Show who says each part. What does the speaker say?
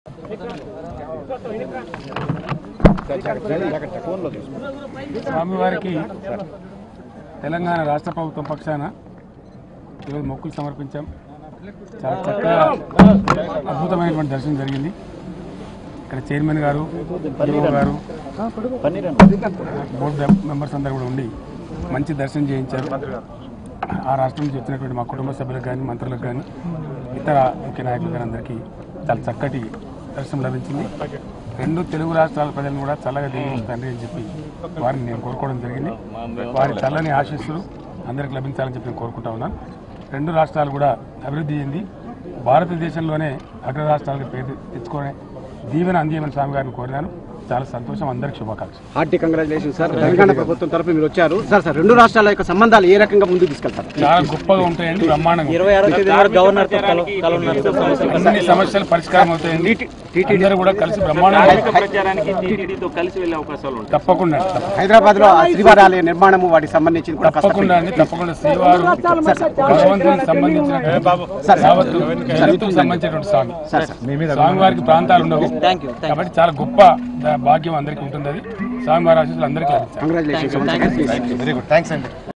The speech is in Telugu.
Speaker 1: స్వామివారికి తెలంగాణ రాష్ట్ర ప్రభుత్వం పక్షాన ఈరోజు మొక్కులు సమర్పించాం చాలా చక్కగా అద్భుతమైనటువంటి దర్శనం జరిగింది ఇక్కడ చైర్మన్ గారు ఈఓ గారు బోర్డు మెంబర్స్ అందరూ కూడా ఉండి మంచి దర్శనం చేయించారు ఆ రాష్ట్రం నుంచి వచ్చినటువంటి మా కుటుంబ సభ్యులకు కానీ మంత్రులకు కానీ ఇతర ముఖ్య నాయకులు కానీ అందరికీ చాలా చక్కటి దర్శనం లభించింది రెండు తెలుగు రాష్ట్రాల ప్రజలను కూడా చల్లగా దీవించండి అని చెప్పి వారిని నేను కోరుకోవడం జరిగింది వారి చల్లని ఆశీస్సులు అందరికి లభించాలని చెప్పి నేను కోరుకుంటా ఉన్నాను రెండు రాష్ట్రాలు కూడా అభివృద్ధి చెంది భారతదేశంలోనే అగ్ర రాష్ట్రాలకు పేరు తెచ్చుకునే దీవెన అందియమని స్వామి గారిని కోరినాను చాలా సంతోషం అందరికి శుభాకాంక్షలు
Speaker 2: హార్టీ కంగ్రాచులేషన్ సార్ తెలంగాణ ప్రభుత్వం తరఫు మీరు వచ్చారు సార్ సార్ రెండు రాష్ట్రాల యొక్క సంబంధాలు ఏ రకంగా ముందుకు తీసుకెళ్తారు
Speaker 1: చాలా గొప్పగా ఉంటాయండి బ్రహ్మాండంగా
Speaker 3: ఇరవై ఆరో తేదీ నాడు గవర్నర్ తో కల- కలవనున్నారు సార్ సమస్య
Speaker 1: అన్ని సమస్యలు పరిష్కారం అవుతాయండి అందరూ కూడా కలిసి బ్రహ్మాండంగా
Speaker 3: ప్రచారానికి టీటీడీతో కలిసి వెళ్ళే అవకాశాలు ఉంటాయి
Speaker 1: తప్పకుండా
Speaker 2: హైదరాబాద్ లో శ్రీవారి ఆలయ నిర్మాణము వాటికి సంబంధించి కూడా కాస్త
Speaker 1: తప్పకుండా అండి తప్పకుండా శ్రీవారు భగవంతునికి సంబంధించిన యావత్తు జగత్తుకు సంబంధించినటువంటి స్వామి స్వామి వారికి ప్రాంతాలు ఉండవు
Speaker 3: థ్యాంక్ యూ
Speaker 1: కాబట్టి చాలా గొప్ప దా- భాగ్యం అందరికీ ఉంటుంది అది స్వామివారి ఆశీస్సులు అందరికీ లభించాలి
Speaker 2: కంగ్రాచులేషన్
Speaker 4: వెరీ గుడ్ థ్యాంక్స్ అండి